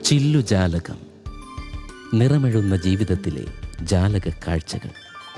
ചില്ലുജാലകം നിറമെഴുന്ന ജീവിതത്തിലെ ജാലക കാഴ്ചകൾ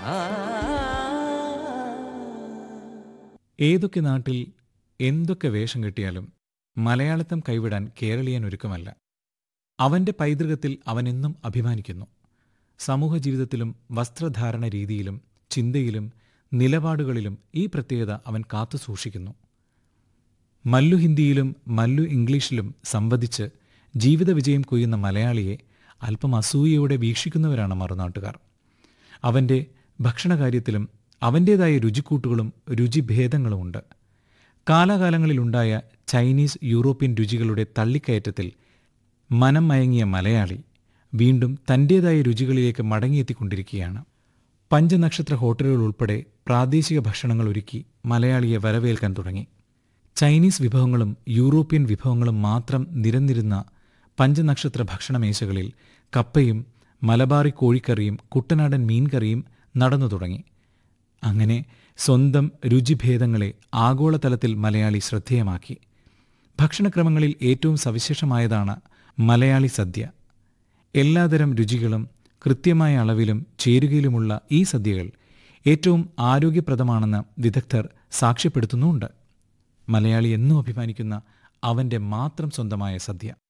ഏതൊക്കെ നാട്ടിൽ എന്തൊക്കെ വേഷം കെട്ടിയാലും മലയാളത്തം കൈവിടാൻ കേരളീയൻ ഒരുക്കമല്ല അവന്റെ പൈതൃകത്തിൽ അവനെന്നും അഭിമാനിക്കുന്നു സമൂഹ ജീവിതത്തിലും വസ്ത്രധാരണ രീതിയിലും ചിന്തയിലും നിലപാടുകളിലും ഈ പ്രത്യേകത അവൻ കാത്തു സൂക്ഷിക്കുന്നു മല്ലു ഹിന്ദിയിലും മല്ലു ഇംഗ്ലീഷിലും സംവദിച്ച് ജീവിത വിജയം കൊയ്യുന്ന മലയാളിയെ അല്പം അസൂയയോടെ വീക്ഷിക്കുന്നവരാണ് മറുനാട്ടുകാർ അവൻ്റെ ഭക്ഷണകാര്യത്തിലും അവൻ്റേതായ രുചിക്കൂട്ടുകളും രുചിഭേദങ്ങളുമുണ്ട് കാലാകാലങ്ങളിലുണ്ടായ ചൈനീസ് യൂറോപ്യൻ രുചികളുടെ തള്ളിക്കയറ്റത്തിൽ മനം മയങ്ങിയ മലയാളി വീണ്ടും തൻ്റേതായ രുചികളിലേക്ക് മടങ്ങിയെത്തിക്കൊണ്ടിരിക്കുകയാണ് പഞ്ചനക്ഷത്ര ഹോട്ടലുകൾ ഉൾപ്പെടെ പ്രാദേശിക ഭക്ഷണങ്ങൾ ഒരുക്കി മലയാളിയെ വരവേൽക്കാൻ തുടങ്ങി ചൈനീസ് വിഭവങ്ങളും യൂറോപ്യൻ വിഭവങ്ങളും മാത്രം നിരന്നിരുന്ന പഞ്ചനക്ഷത്ര ഭക്ഷണമേശകളിൽ കപ്പയും മലബാറി കോഴിക്കറിയും കുട്ടനാടൻ മീൻകറിയും നടന്നു തുടങ്ങി അങ്ങനെ സ്വന്തം രുചിഭേദങ്ങളെ ആഗോളതലത്തിൽ മലയാളി ശ്രദ്ധേയമാക്കി ഭക്ഷണക്രമങ്ങളിൽ ഏറ്റവും സവിശേഷമായതാണ് മലയാളി സദ്യ എല്ലാതരം രുചികളും കൃത്യമായ അളവിലും ചേരുകയിലുമുള്ള ഈ സദ്യകൾ ഏറ്റവും ആരോഗ്യപ്രദമാണെന്ന് വിദഗ്ധർ സാക്ഷ്യപ്പെടുത്തുന്നുമുണ്ട് മലയാളി എന്നും അഭിമാനിക്കുന്ന അവൻ്റെ മാത്രം സ്വന്തമായ സദ്യ